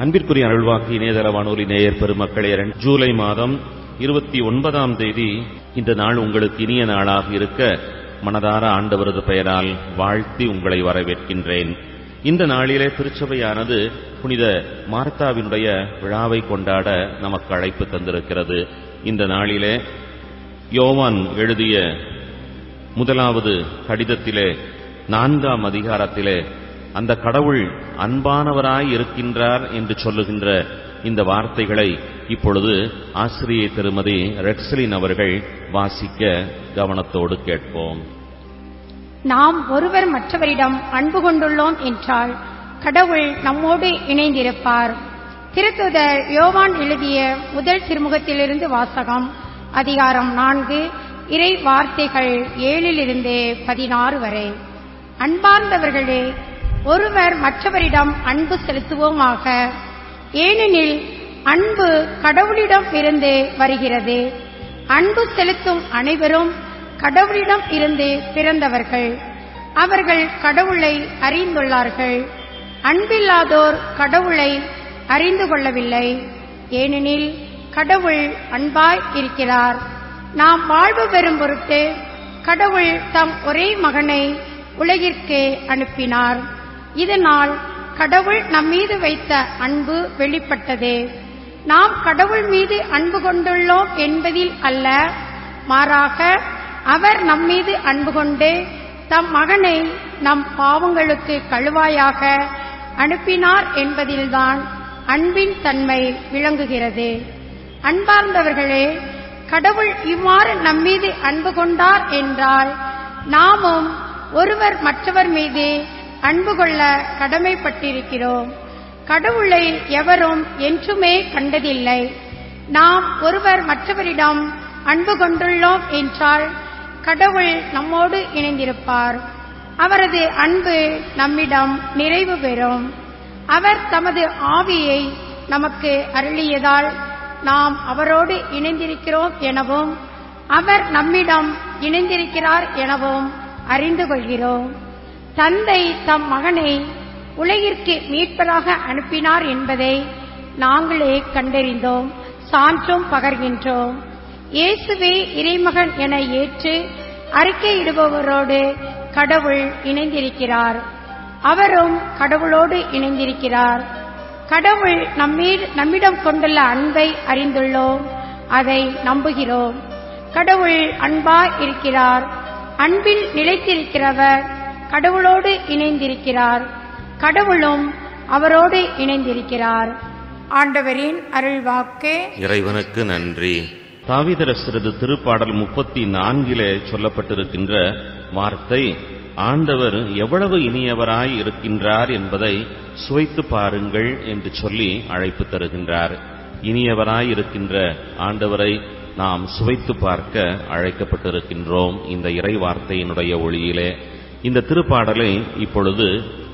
அன்பிற்குரிய அருள்வாக்கு இணையதள வானொலி நேயர் பெருமக்களே இரண்டு- ஜூலை மாதம் இருபத்தி ஒன்பதாம் தேதி இந்த நாள் உங்களுக்கு இனிய நாளாக இருக்க மனதார ஆண்டவரது பெயரால் வாழ்த்தி உங்களை வரவேற்கின்றேன் இந்த நாளிலே திருச்சபையானது புனித மார்த்தாவினுடைய விழாவை கொண்டாட நமக்கு அழைப்பு தந்திருக்கிறது இந்த நாளிலே யோவான் எழுதிய முதலாவது கடிதத்திலே நான்காம் அதிகாரத்திலே அந்த கடவுள் அன்பானவராய் இருக்கின்றார் என்று சொல்லுகின்ற இந்த வார்த்தைகளை இப்பொழுது ஆசிரியை திருமதி ரெக்ஸலின் அவர்கள் வாசிக்க கவனத்தோடு கேட்போம் நாம் ஒருவர் மற்றவரிடம் அன்பு கொண்டுள்ளோம் என்றால் கடவுள் நம்மோடு இணைந்திருப்பார் திருத்துதர் யோவான் எழுதிய முதல் திருமுகத்திலிருந்து வாசகம் அதிகாரம் நான்கு இறை வார்த்தைகள் ஏழிலிருந்து பதினாறு வரை அன்பார்ந்தவர்களே ஒருவர் மற்றவரிடம் அன்பு செலுத்துவோமாக ஏனெனில் அன்பு கடவுளிடம் இருந்து வருகிறது அன்பு செலுத்தும் அனைவரும் கடவுளிடம் இருந்து பிறந்தவர்கள் அவர்கள் கடவுளை அறிந்துள்ளார்கள் அன்பில்லாதோர் கடவுளை அறிந்து கொள்ளவில்லை ஏனெனில் கடவுள் அன்பாய் இருக்கிறார் நாம் வாழ்வு பெறும் பொருட்டு கடவுள் தம் ஒரே மகனை உலகிற்கு அனுப்பினார் இதனால் கடவுள் நம்மீது வைத்த அன்பு வெளிப்பட்டது நாம் கடவுள் மீது அன்பு கொண்டுள்ளோம் என்பதில் அல்ல மாறாக அவர் நம்மீது அன்பு கொண்டு தம் மகனை நம் பாவங்களுக்கு கழுவாயாக அனுப்பினார் என்பதில்தான் அன்பின் தன்மை விளங்குகிறது அன்பார்ந்தவர்களே கடவுள் இவ்வாறு நம்மீது அன்பு கொண்டார் என்றால் நாமும் ஒருவர் மற்றவர் மீது அன்பு கொள்ள கடமைப்பட்டிருக்கிறோம் கடவுளை எவரும் என்றுமே கண்டதில்லை நாம் ஒருவர் மற்றவரிடம் அன்பு கொண்டுள்ளோம் என்றால் கடவுள் நம்மோடு இணைந்திருப்பார் அவரது அன்பு நம்மிடம் நிறைவு பெறும் அவர் தமது ஆவியை நமக்கு அருளியதால் நாம் அவரோடு இணைந்திருக்கிறோம் எனவும் அவர் நம்மிடம் இணைந்திருக்கிறார் எனவும் அறிந்து கொள்கிறோம் தந்தை தம் மகனை உலகிற்கு மீட்பதாக அனுப்பினார் என்பதை நாங்களே கண்டறிந்தோம் சான்றும் பகர்கின்றோம் இயேசுவே இறைமகன் என ஏற்று அறிக்கையிடுபவரோடு கடவுள் இணைந்திருக்கிறார் அவரும் கடவுளோடு இணைந்திருக்கிறார் கடவுள் நம்மீது நம்மிடம் கொண்டுள்ள அன்பை அறிந்துள்ளோம் அதை நம்புகிறோம் கடவுள் அன்பாய் இருக்கிறார் அன்பில் நிலைத்திருக்கிறவர் கடவுளோடு இணைந்திருக்கிறார் கடவுளும் அவரோடு இணைந்திருக்கிறார் ஆண்டவரின் அருள்வாக்கு இறைவனுக்கு நன்றி தாவிதரசரது திருப்பாடல் முப்பத்தி நான்கிலே சொல்லப்பட்டிருக்கின்ற வார்த்தை ஆண்டவர் எவ்வளவு இனியவராய் இருக்கின்றார் என்பதை சுவைத்து பாருங்கள் என்று சொல்லி அழைப்பு தருகின்றார் இனியவராய் இருக்கின்ற ஆண்டவரை நாம் சுவைத்து பார்க்க அழைக்கப்பட்டிருக்கின்றோம் இந்த இறை வார்த்தையினுடைய ஒளியிலே இந்த திருப்பாடலை இப்பொழுது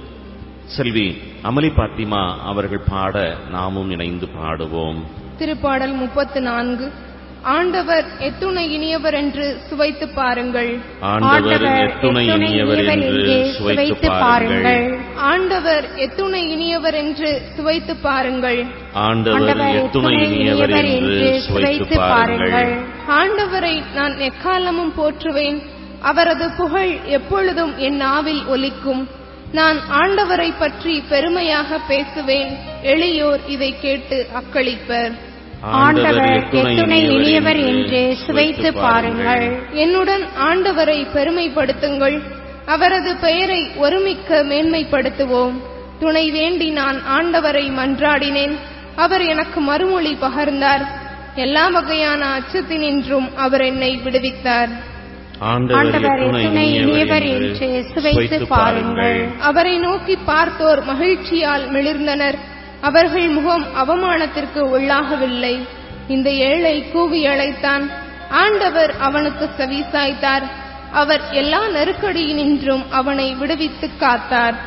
செல்வி அமளி பாத்திமா அவர்கள் பாட நாமும் இணைந்து பாடுவோம் திருப்பாடல் முப்பத்து நான்கு ஆண்டவர் எத்துணை இனியவர் என்று சுவைத்து பாருங்கள் ஆண்டவர் எத்துணை இனியவர் என்று சுவைத்து பாருங்கள் ஆண்டவர் எத்துணை இனியவர் என்று சுவைத்து பாருங்கள் ஆண்டவர் எத்துணை இனியவர் என்று சுவைத்து பாருங்கள் ஆண்டவரை நான் எக்காலமும் போற்றுவேன் அவரது புகழ் எப்பொழுதும் என் நாவில் ஒலிக்கும் நான் ஆண்டவரை பற்றி பெருமையாக பேசுவேன் எளியோர் இதை கேட்டு அக்களிப்பர் ஆண்டவர் எத்துணை இனியவர் என்று சுவைத்து பாருங்கள் என்னுடன் ஆண்டவரை பெருமைப்படுத்துங்கள் அவரது பெயரை ஒருமிக்க மேன்மைப்படுத்துவோம் துணை வேண்டி நான் ஆண்டவரை மன்றாடினேன் அவர் எனக்கு மறுமொழி பகர்ந்தார் எல்லா வகையான அச்சத்தினின்றும் அவர் என்னை விடுவித்தார் ஆண்டவர் எத்துணை இனியவர் என்று சுவைத்து பாருங்கள் அவரை நோக்கி பார்த்தோர் மகிழ்ச்சியால் மிளிர்ந்தனர் அவர்கள் முகம் அவமானத்திற்கு உள்ளாகவில்லை இந்த ஏழை கூவி அழைத்தான் ஆண்டவர் அவனுக்கு செவிசாய்த்தார் அவர் எல்லா நெருக்கடியினின்றும் அவனை விடுவித்துக் காத்தார்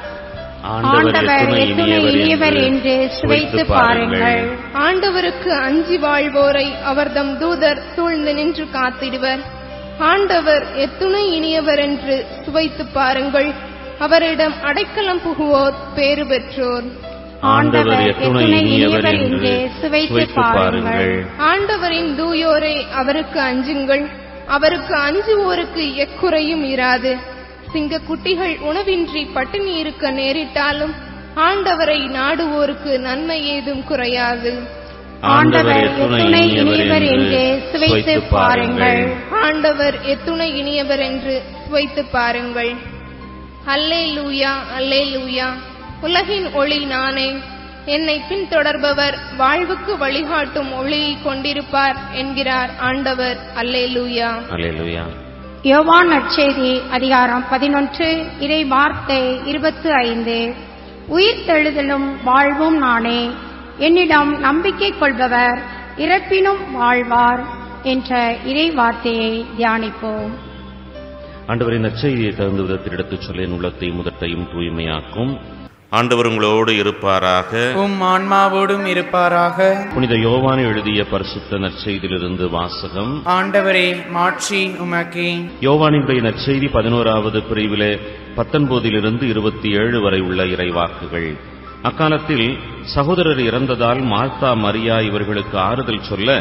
ஆண்டவர் எத்துணை இனியவர் என்று சுவைத்து பாருங்கள் ஆண்டவருக்கு அஞ்சி வாழ்வோரை அவர்தம் தூதர் சூழ்ந்து நின்று காத்திடுவர் ஆண்டவர் எத்துணை இனியவர் என்று சுவைத்து பாருங்கள் அவரிடம் அடைக்கலம் புகுவோர் பேறு பெற்றோர் ஆண்டவர் எத்துணை இனியவர் என்று சுவைத்து பாருங்கள் ஆண்டவரின் தூயோரே அவருக்கு அஞ்சுங்கள் அவருக்கு அஞ்சுவோருக்கு எக்குறையும் இராது சிங்க குட்டிகள் உணவின்றி பட்டினி இருக்க நேரிட்டாலும் ஆண்டவரை நாடுவோருக்கு நன்மை ஏதும் குறையாது ஆண்டவர் எத்துணை இனியவர் என்று சுவைத்து பாருங்கள் ஆண்டவர் எத்துணை இனியவர் என்று சுவைத்து பாருங்கள் அல்லே லூயா அல்லே லூயா உலகின் ஒளி நானே என்னை பின்தொடர்பவர் வாழ்வுக்கு வழிகாட்டும் ஒளியை கொண்டிருப்பார் என்கிறார் ஆண்டவர் அல்லே லூயா அல்லேலூயா யோவான் நற்செய்தி அதிகாரம் பதினொன்று இறை வார்த்தை இருபத்து ஐந்து உயிர் தெழுதலும் வாழ்வும் நானே என்னிடம் நம்பிக்கை கொள்பவர் இறப்பினும் வாழ்வார் என்ற இறை வார்த்தையை தியானிப்போம் ஆண்டவரின் நற்செய்தியை தகுந்த விதத்தில் எடுத்துச் சொல்ல என் உள்ளத்தை முதட்டையும் தூய்மையாக்கும் ஆண்டவர் உங்களோடு இருப்பாராக உம் ஆன்மாவோடும் இருப்பாராக புனித யோவான் எழுதிய பரிசுத்த நற்செய்தியிலிருந்து வாசகம் ஆண்டவரே மாட்சி உமக்கே யோவானினுடைய நற்செய்தி பதினோராவது பிரிவிலே பத்தொன்பதிலிருந்து இருபத்தி ஏழு வரை உள்ள இறைவாக்குகள் அக்காலத்தில் சகோதரர் இறந்ததால் மார்த்தா மரியா இவர்களுக்கு ஆறுதல் சொல்ல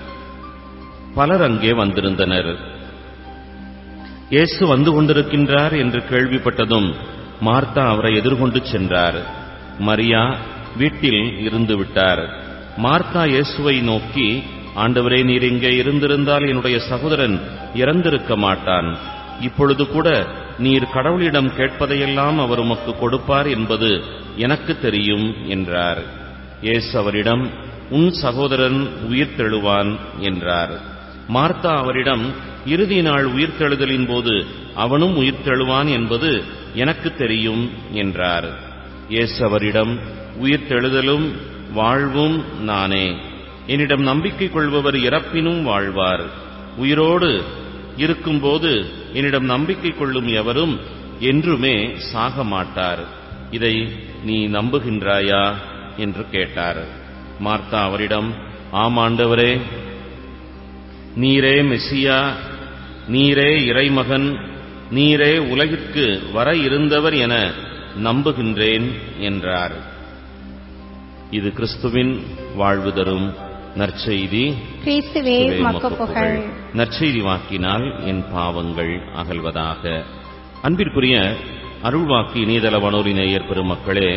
பலர் அங்கே வந்திருந்தனர் இயேசு வந்து கொண்டிருக்கின்றார் என்று கேள்விப்பட்டதும் மார்த்தா அவரை எதிர்கொண்டு சென்றார் மரியா வீட்டில் இருந்து விட்டார் மார்த்தா இயேசுவை நோக்கி ஆண்டவரே நீர் இங்கே இருந்திருந்தால் என்னுடைய சகோதரன் இறந்திருக்க மாட்டான் இப்பொழுது கூட நீர் கடவுளிடம் கேட்பதையெல்லாம் அவர் உமக்கு கொடுப்பார் என்பது எனக்கு தெரியும் என்றார் இயேசு அவரிடம் உன் சகோதரன் உயிர்த்தெழுவான் என்றார் மார்த்தா அவரிடம் இறுதி நாள் உயிர்த்தெழுதலின் போது அவனும் உயிர்த்தெழுவான் என்பது எனக்கு தெரியும் என்றார் இயேசு அவரிடம் உயிர்த்தெழுதலும் வாழ்வும் நானே என்னிடம் நம்பிக்கை கொள்பவர் இறப்பினும் வாழ்வார் உயிரோடு இருக்கும்போது என்னிடம் நம்பிக்கை கொள்ளும் எவரும் என்றுமே சாக மாட்டார் இதை நீ நம்புகின்றாயா என்று கேட்டார் மார்த்தா அவரிடம் ஆமாண்டவரே நீரே மெசியா நீரே இறைமகன் நீரே உலகிற்கு வர இருந்தவர் என நம்புகின்றேன் என்றார் இது கிறிஸ்துவின் வாழ்வு தரும் நற்செய்தி கிறிஸ்துவே கிறிஸ்துவே மக்கு உமக்கு புகழ் புகழ். நற்செய்தி வாக்கினால் என் பாவங்கள் அகல்வதாக அன்பிற்குரிய அருள்வாக்கு இணையதள வானொலி நேயர் பெருமக்களே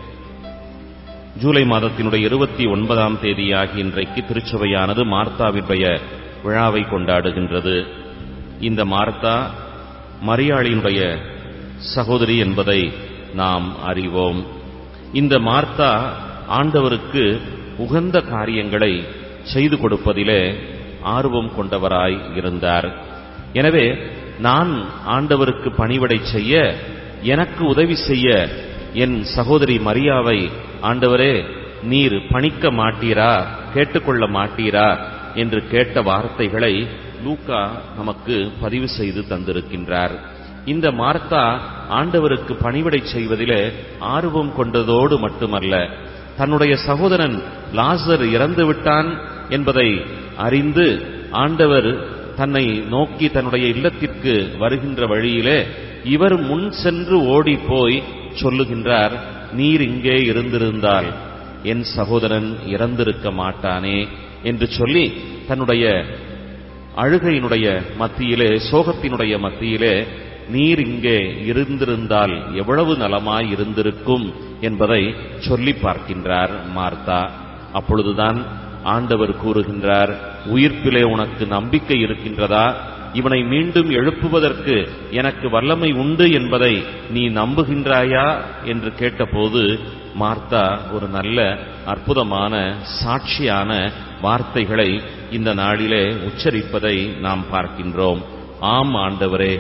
ஜூலை மாதத்தினுடைய இருபத்தி ஒன்பதாம் தேதியாகிய இன்றைக்கு திருச்சபையானது மார்த்தாவினுடைய விழாவை கொண்டாடுகின்றது இந்த மார்த்தா மரியாளினுடைய சகோதரி என்பதை நாம் அறிவோம் இந்த மார்த்தா ஆண்டவருக்கு உகந்த காரியங்களை செய்து கொடுப்பதிலே ஆர்வம் கொண்டவராய் இருந்தார் எனவே நான் ஆண்டவருக்கு பணிவிடை செய்ய எனக்கு உதவி செய்ய என் சகோதரி மரியாவை ஆண்டவரே நீர் பணிக்க மாட்டீரா கேட்டுக்கொள்ள மாட்டீரா என்று கேட்ட வார்த்தைகளை லூக்கா நமக்கு பதிவு செய்து தந்திருக்கின்றார் இந்த மார்த்தா ஆண்டவருக்கு பணிவிடை செய்வதிலே ஆர்வம் கொண்டதோடு மட்டுமல்ல தன்னுடைய சகோதரன் லாசர் இறந்து விட்டான் என்பதை அறிந்து ஆண்டவர் தன்னை நோக்கி தன்னுடைய இல்லத்திற்கு வருகின்ற வழியிலே இவர் முன் சென்று ஓடி போய் சொல்லுகின்றார் நீர் இங்கே இருந்திருந்தால் என் சகோதரன் இறந்திருக்க மாட்டானே என்று சொல்லி தன்னுடைய அழுகையினுடைய மத்தியிலே சோகத்தினுடைய மத்தியிலே நீர் இங்கே இருந்திருந்தால் எவ்வளவு நலமாய் இருந்திருக்கும் என்பதை சொல்லி பார்க்கின்றார் மார்த்தா அப்பொழுதுதான் ஆண்டவர் கூறுகின்றார் உயிர்ப்பிலே உனக்கு நம்பிக்கை இருக்கின்றதா இவனை மீண்டும் எழுப்புவதற்கு எனக்கு வல்லமை உண்டு என்பதை நீ நம்புகின்றாயா என்று கேட்டபோது மார்த்தா ஒரு நல்ல அற்புதமான சாட்சியான வார்த்தைகளை இந்த நாளிலே உச்சரிப்பதை நாம் பார்க்கின்றோம் ஆம் ஆண்டவரே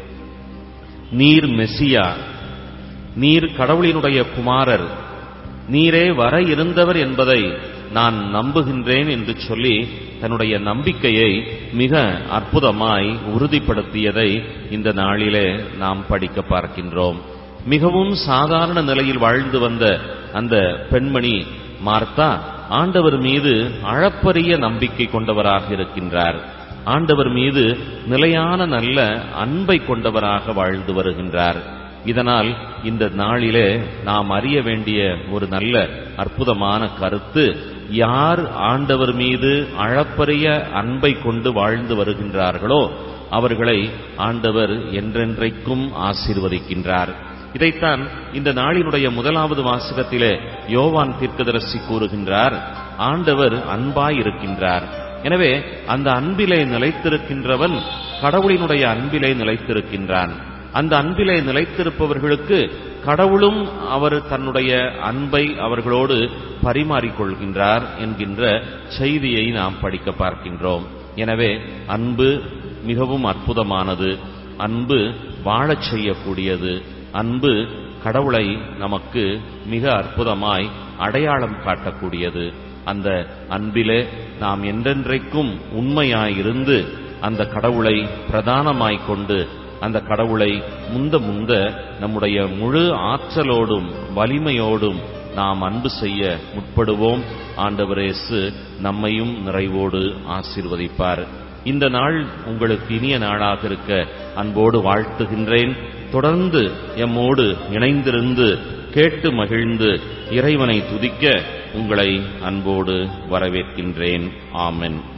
நீர் மெசியா நீர் கடவுளினுடைய குமாரர் நீரே வர இருந்தவர் என்பதை நான் நம்புகின்றேன் என்று சொல்லி தன்னுடைய நம்பிக்கையை மிக அற்புதமாய் உறுதிப்படுத்தியதை இந்த நாளிலே நாம் படிக்க பார்க்கின்றோம் மிகவும் சாதாரண நிலையில் வாழ்ந்து வந்த அந்த பெண்மணி மார்த்தா ஆண்டவர் மீது அளப்பரிய நம்பிக்கை கொண்டவராக இருக்கின்றார் ஆண்டவர் மீது நிலையான நல்ல அன்பை கொண்டவராக வாழ்ந்து வருகின்றார் இதனால் இந்த நாளிலே நாம் அறிய வேண்டிய ஒரு நல்ல அற்புதமான கருத்து யார் ஆண்டவர் மீது அளப்பரிய அன்பை கொண்டு வாழ்ந்து வருகின்றார்களோ அவர்களை ஆண்டவர் என்றென்றைக்கும் ஆசீர்வதிக்கின்றார் இதைத்தான் இந்த நாளினுடைய முதலாவது வாசகத்திலே யோவான் தீர்க்கதரிசி கூறுகின்றார் ஆண்டவர் அன்பாய் இருக்கின்றார் எனவே அந்த அன்பிலே நிலைத்திருக்கின்றவன் கடவுளினுடைய அன்பிலே நிலைத்திருக்கின்றான் அந்த அன்பிலே நிலைத்திருப்பவர்களுக்கு கடவுளும் அவர் தன்னுடைய அன்பை அவர்களோடு பரிமாறிக்கொள்கின்றார் என்கின்ற செய்தியை நாம் படிக்க பார்க்கின்றோம் எனவே அன்பு மிகவும் அற்புதமானது அன்பு வாழச் செய்யக்கூடியது அன்பு கடவுளை நமக்கு மிக அற்புதமாய் அடையாளம் காட்டக்கூடியது அந்த அன்பிலே நாம் என்றென்றைக்கும் உண்மையாயிருந்து அந்த கடவுளை பிரதானமாய் கொண்டு அந்த கடவுளை முந்த முந்த நம்முடைய முழு ஆற்றலோடும் வலிமையோடும் நாம் அன்பு செய்ய முற்படுவோம் ஆண்டவரேசு நம்மையும் நிறைவோடு ஆசீர்வதிப்பார் இந்த நாள் உங்களுக்கு இனிய நாளாக இருக்க அன்போடு வாழ்த்துகின்றேன் தொடர்ந்து எம்மோடு இணைந்திருந்து கேட்டு மகிழ்ந்து இறைவனை துதிக்க உங்களை அன்போடு வரவேற்கின்றேன் ஆமென்